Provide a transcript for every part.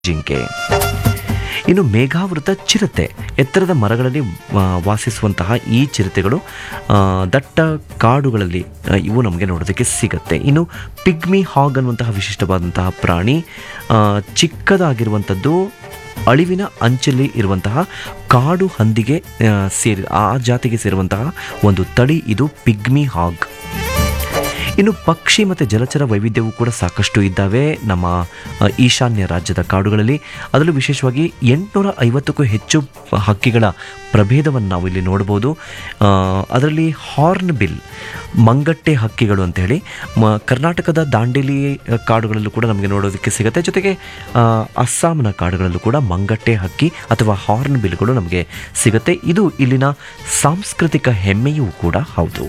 ಜಿಂಕೆ ಇನ್ನು ಮೇಘಾವೃತ ಚಿರತೆ ಎತ್ತರದ ಮರಗಳಲ್ಲಿ ಆ, ವಾಸಿಸುವಂತಹ ಈ ಚಿರತೆಗಳು ಆ, ದಟ್ಟ ಕಾಡುಗಳಲ್ಲಿ ಆ, ಇವು ನಮಗೆ ನೋಡೋದಕ್ಕೆ ಸಿಗುತ್ತೆ ಇನ್ನು ಪಿಗ್ಮಿ ಹಾಗ್ ಅನ್ನುವಂತಹ ವಿಶಿಷ್ಟವಾದಂತಹ ಪ್ರಾಣಿ ಆ, ಚಿಕ್ಕದಾಗಿರುವಂಥದ್ದು ಅಳಿವಿನ ಅಂಚಲ್ಲಿ ಇರುವಂತಹ ಕಾಡು ಹಂದಿಗೆ ಆ, ಸೇರಿ ಆ ಜಾತಿಗೆ ಸೇರುವಂತಹ ಒಂದು ತಳಿ ಇದು ಪಿಗ್ಮಿ ಹಾಗ್ ಇನ್ನು ಪಕ್ಷಿ ಮತ್ತು ಜಲಚರ ವೈವಿಧ್ಯವೂ ಕೂಡ ಸಾಕಷ್ಟು ಇದ್ದಾವೆ ನಮ್ಮ ಅ, ಈಶಾನ್ಯ ರಾಜ್ಯದ ಕಾಡುಗಳಲ್ಲಿ ಅದರಲ್ಲೂ ವಿಶೇಷವಾಗಿ ಎಂಟುನೂರ ಐವತ್ತಕ್ಕೂ ಹೆಚ್ಚು ಹಕ್ಕಿಗಳ ಪ್ರಭೇದವನ್ನು ನಾವು ಇಲ್ಲಿ ನೋಡ್ಬೋದು ಆ, ಅದರಲ್ಲಿ ಹಾರ್ನ್ ಬಿಲ್ ಮಂಗಟ್ಟೆ ಹಕ್ಕಿಗಳು ಅಂತ ಹೇಳಿ ಮ ಕರ್ನಾಟಕದ ದಾಂಡೇಲಿ ಅ, ಕಾಡುಗಳಲ್ಲೂ ಕೂಡ ನಮಗೆ ನೋಡೋದಕ್ಕೆ ಸಿಗುತ್ತೆ ಜೊತೆಗೆ ಆ, ಅಸ್ಸಾಂನ ಕಾಡುಗಳಲ್ಲೂ ಕೂಡ ಮಂಗಟ್ಟೆ ಹಕ್ಕಿ ಅಥವಾ ಹಾರ್ನ್ ಬಿಲ್ಗಳು ನಮಗೆ ಸಿಗುತ್ತೆ ಇದು ಇಲ್ಲಿನ ಸಾಂಸ್ಕೃತಿಕ ಹೆಮ್ಮೆಯೂ ಕೂಡ ಹೌದು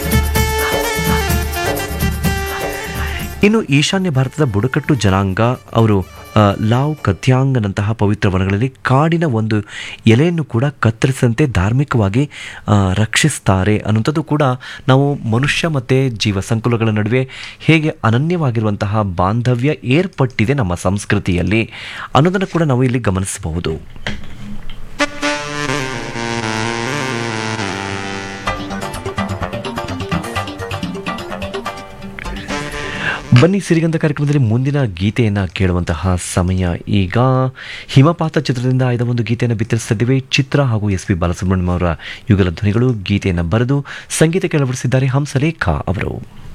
ಇನ್ನು ಈಶಾನ್ಯ ಭಾರತದ ಬುಡಕಟ್ಟು ಜನಾಂಗ ಅವರು ಆ, ಲಾವ್ ಕಥ್ಯಾಂಗನಂತಹ ಪವಿತ್ರ ವನಗಳಲ್ಲಿ ಕಾಡಿನ ಒಂದು ಎಲೆಯನ್ನು ಕೂಡ ಕತ್ತರಿಸಂತೆ ಧಾರ್ಮಿಕವಾಗಿ ಆ, ರಕ್ಷಿಸ್ತಾರೆ ಅನ್ನುವಂಥದ್ದು ಕೂಡ ನಾವು ಮನುಷ್ಯ ಮತ್ತು ಜೀವ ಸಂಕುಲಗಳ ನಡುವೆ ಹೇಗೆ ಅನನ್ಯವಾಗಿರುವಂತಹ ಬಾಂಧವ್ಯ ಏರ್ಪಟ್ಟಿದೆ ನಮ್ಮ ಸಂಸ್ಕೃತಿಯಲ್ಲಿ ಅನ್ನೋದನ್ನು ಕೂಡ ನಾವು ಇಲ್ಲಿ ಗಮನಿಸಬಹುದು ಬನ್ನಿ ಸಿರಿಗಂಧ ಕಾರ್ಯಕ್ರಮದಲ್ಲಿ ಮುಂದಿನ ಗೀತೆಯನ್ನು ಕೇಳುವಂತಹ ಸಮಯ ಈಗ ಹಿಮಪಾತ ಚಿತ್ರದಿಂದ ಆಯ್ದ ಒಂದು ಗೀತೆಯನ್ನು ಬಿತ್ತರಿಸುತ್ತಿದ್ದೇವೆ ಚಿತ್ರ ಹಾಗೂ ಎಸ್ ಪಿ ಬಾಲಸುಬ್ರಹ್ಮಣ್ಯಂ ಅವರ ಯುಗಲ ಧ್ವನಿಗಳು ಗೀತೆಯನ್ನು ಬರೆದು ಸಂಗೀತ ಕೆಳಪಡಿಸಿದ್ದಾರೆ ಹಂಸಲೇಖ ಅವರು